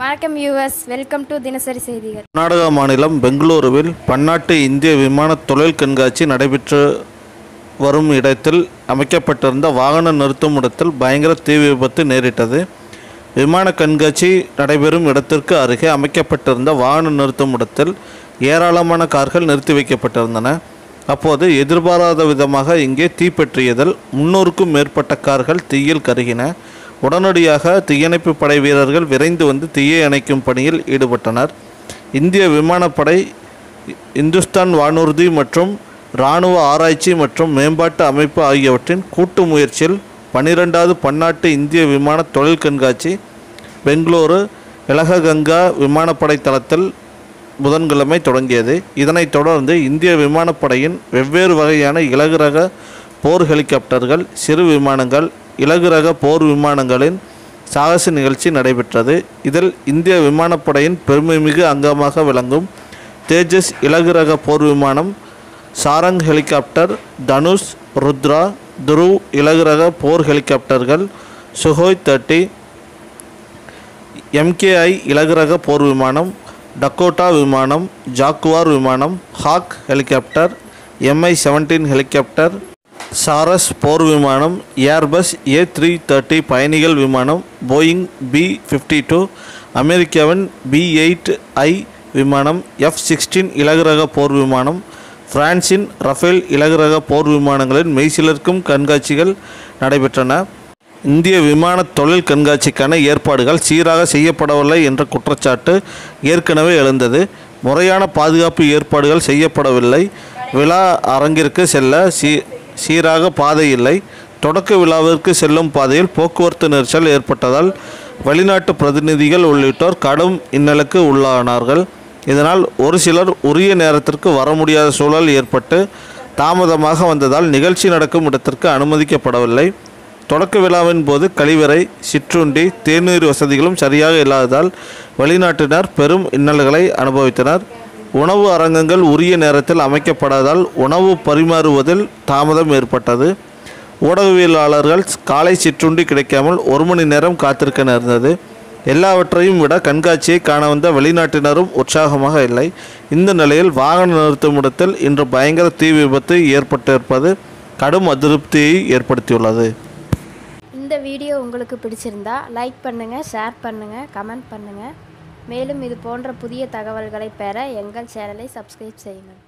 வணக்கம் US welcome to தினசரி செய்திகள் கர்நாடகா மாநிலம் பெங்களூருவில் பன்னாட்டு இந்திய விமான தொழில் கண்காட்சி நடைபெற்று வரும் இடத்தில் அமைக்கப்பட்டிருந்த வாகன நிறுத்தும் இடத்தில் பயங்கர தீ விபத்து நேரிட்டது விமான கண்காட்சி நடைபெறும் இடத்திற்கு அருகே அமைக்கப்பட்டிருந்த வாகன நிறுத்தும் இடத்தில் ஏராளமான கார்கள் நிறுத்தி வைக்கப்பட்டிருந்தன அப்போது எதிர்பாராத விதமாக இங்கே தீப்பற்றியதில் முன்னூறுக்கும் மேற்பட்ட கார்கள் தீயில் கருகின உடனடியாக தீயணைப்பு படை வீரர்கள் விரைந்து வந்து தீயை அணைக்கும் பணியில் ஈடுபட்டனர் இந்திய விமானப்படை இந்துஸ்தான் வானூர்தி மற்றும் இராணுவ ஆராய்ச்சி மற்றும் மேம்பாட்டு அமைப்பு ஆகியவற்றின் கூட்டு முயற்சியில் பன்னிரெண்டாவது பன்னாட்டு இந்திய விமான தொழில் கண்காட்சி பெங்களூரு இலககங்கா விமானப்படை தளத்தில் புதன்கிழமை தொடங்கியது இதனைத் தொடர்ந்து இந்திய விமானப்படையின் வெவ்வேறு வகையான இலகு ரக போர் ஹெலிகாப்டர்கள் சிறு விமானங்கள் இலகு ரக போர் விமானங்களின் சாகச நிகழ்ச்சி நடைபெற்றது இதில் இந்திய விமானப்படையின் பெருமைமிகு அங்கமாக விளங்கும் தேஜஸ் இலகு ரக போர் விமானம் சாரங் ஹெலிகாப்டர் தனுஷ் ருத்ரா துருவ் இலகு ரக போர் ஹெலிகாப்டர்கள் சுஹோய் தேர்ட்டி எம்கேஐ இலகுரக போர் விமானம் டக்கோட்டா விமானம் ஜாக்குவார் விமானம் Hawk helicopter MI seventeen helicopter Saras போர் விமானம் ஏர்பஸ் ஏ த்ரீ தேர்ட்டி பயணிகள் விமானம் போயிங் பி ஃபிஃப்டி டூ அமெரிக்காவின் பி எயிட் ஐ விமானம் எஃப் சிக்ஸ்டீன் இலகுரக போர் விமானம் பிரான்சின் ரஃபேல் இலகுரக போர் விமானங்களின் மெய்சிலிருக்கும் கண்காட்சிகள் நடைபெற்றன இந்திய விமான தொழில் கண்காட்சிக்கான ஏற்பாடுகள் சீராக செய்யப்படவில்லை என்ற குற்றச்சாட்டு ஏற்கனவே எழுந்தது முறையான பாதுகாப்பு ஏற்பாடுகள் செய்யப்படவில்லை விழா அரங்கிற்கு செல்ல சீ சீராக பாதை இல்லை தொடக்க விழாவிற்கு செல்லும் பாதையில் போக்குவரத்து நெரிசல் ஏற்பட்டதால் வெளிநாட்டு பிரதிநிதிகள் உள்ளிட்டோர் கடும் இன்னலுக்கு உள்ளானார்கள் இதனால் ஒரு சிலர் உரிய நேரத்திற்கு வர முடியாத சூழல் ஏற்பட்டு தாமதமாக வந்ததால் நிகழ்ச்சி நடக்கும் இடத்திற்கு அனுமதிக்கப்படவில்லை தொடக்க விழாவின் போது கழிவறை சிற்றுண்டி தேநீர் வசதிகளும் சரியாக இல்லாததால் வெளிநாட்டினர் பெரும் இன்னல்களை அனுபவித்தனர் உணவு அரங்கங்கள் உரிய நேரத்தில் அமைக்கப்படாததால் உணவு பரிமாறுவதில் தாமதம் ஏற்பட்டது ஊடகவியலாளர்கள் காலை சிற்றுண்டி கிடைக்காமல் ஒரு மணி நேரம் காத்திருக்க நேர்ந்தது எல்லாவற்றையும் விட கண்காட்சியை காண வந்த வெளிநாட்டினரும் உற்சாகமாக இல்லை இந்த நிலையில் வாகன நிறுத்தும் இடத்தில் இன்று பயங்கர தீ விபத்து ஏற்பட்டிருப்பது கடும் அதிருப்தியை ஏற்படுத்தியுள்ளது இந்த வீடியோ உங்களுக்கு பிடிச்சிருந்தா லைக் பண்ணுங்கள் ஷேர் பண்ணுங்கள் கமெண்ட் பண்ணுங்கள் மேலும் இது போன்ற புதிய தகவல்களை பெற எங்கள் சேனலை சப்ஸ்கிரைப் செய்யுங்கள்